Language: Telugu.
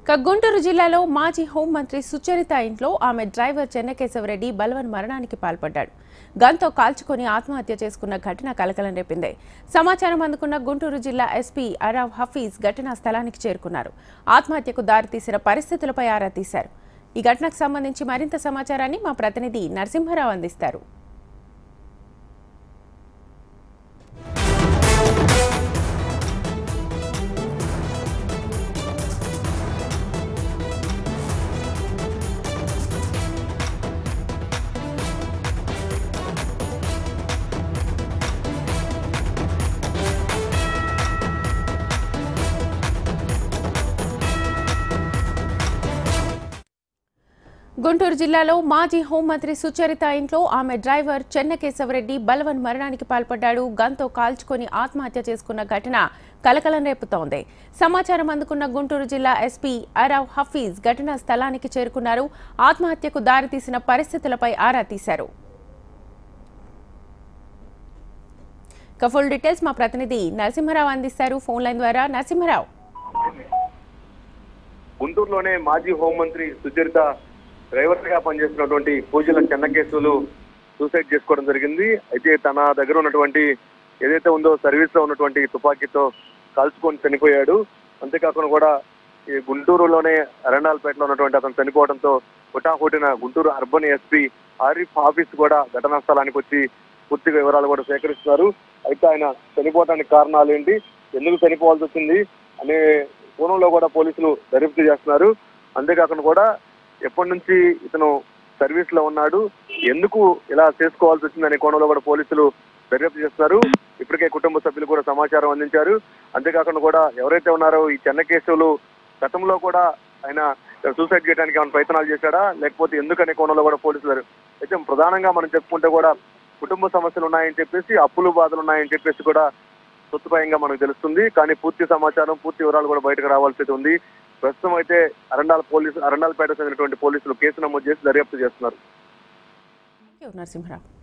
ఇక గుంటూరు జిల్లాలో మాజీ హోంమంత్రి సుచరిత ఇంట్లో ఆమె డ్రైవర్ చెన్నకేశవరెడ్డి బలవన్ మరణానికి పాల్పడ్డాడు గన్తో కాల్చుకొని ఆత్మహత్య చేసుకున్న ఘటన కలకలం రేపింది సమాచారం అందుకున్న గుంటూరు జిల్లా ఎస్పీ అరావ్ హఫీజ్ ఘటనా స్థలానికి చేరుకున్నారు ఆత్మహత్యకు దారితీసిన పరిస్థితులపై ఆరా తీశారు ఈ ఘటనకు సంబంధించి మరింత సమాచారాన్ని మా ప్రతినిధి నరసింహారావు అందిస్తారు గుంటూరు జిల్లాలో మాజీ హోంమంత్రి సుచరిత ఇంట్లో ఆమె డ్రైవర్ చెన్నకేశవరెడ్డి బలవన్ మరణానికి పాల్పడ్డాడు గన్తో కాల్చుకొని ఆత్మహత్య చేసుకున్న ఘటన కలకలం రేపుతోంది సమాచారం అందుకున్న గుంటూరు జిల్లా ఎస్పీ అరావ్ హఫీజ్ ఘటనా స్థలానికి చేరుకున్నారు ఆత్మహత్యకు దారితీసిన పరిస్థితులపై ఆరా తీశారు ఇక ఫుల్ డీటెయిల్స్ మా ప్రతినిధి నరసింహారావు అందిస్తారు ఫోన్ లైన్ ద్వారా నరసింహారావు గుంటూరులోనే మాజీ హోంమంత్రి సుచరిత డ్రైవర్ గా పనిచేస్తున్నటువంటి పూజల చెన్నకేశవులు సూసైడ్ చేసుకోవడం జరిగింది అయితే తన దగ్గర ఉన్నటువంటి ఏదైతే ఉందో సర్వీస్ లో ఉన్నటువంటి తుపాకీతో కాల్చుకొని చనిపోయాడు అంతేకాకుండా కూడా ఈ గుంటూరులోనే అరణాలపేటలో ఉన్నటువంటి అతను చనిపోవడంతో హుటాహుటిన Guntur urban SP Arif office కూడా ఘటనా స్థలానికి వచ్చి పూర్తిగా వివరాలు కూడా సేకరిస్తున్నారు అయితే ఆయన చనిపోవడానికి కారణాలు ఏంటి ఎందుకు చనిపోవాల్సి వచ్చింది అనే కోణంలో కూడా పోలీసులు దర్యాప్తు చేస్తున్నారు అంతేకాకుండా కూడా ఎప్పటి నుంచి ఇతను సర్వీస్ లో ఉన్నాడు ఎందుకు ఇలా చేసుకోవాల్సి వచ్చిందనే కోణంలో కూడా పోలీసులు దర్యాప్తు చేస్తున్నారు ఇప్పటికే కుటుంబ సభ్యులు కూడా సమాచారం అందించారు అంతేకాకుండా కూడా ఎవరైతే ఉన్నారో ఈ చెన్న కేసులు గతంలో కూడా ఆయన సూసైడ్ చేయడానికి ఏమైనా ప్రయత్నాలు చేశాడా లేకపోతే ఎందుకనే కోణంలో కూడా పోలీసులు అయితే ప్రధానంగా మనం చెప్పుకుంటే కూడా కుటుంబ సమస్యలు ఉన్నాయని చెప్పేసి అప్పులు బాధలు ఉన్నాయని చెప్పేసి కూడా సొత్తుపాయంగా మనకు తెలుస్తుంది కానీ పూర్తి సమాచారం పూర్తి వివరాలు కూడా బయటకు రావాల్సి ఉంది ప్రస్తుతం అయితే అరండాల పోలీసు అరండాలపేట చెందినటువంటి పోలీసులు కేసు నమోదు చేసి దర్యాప్తు చేస్తున్నారు నరసింహారావు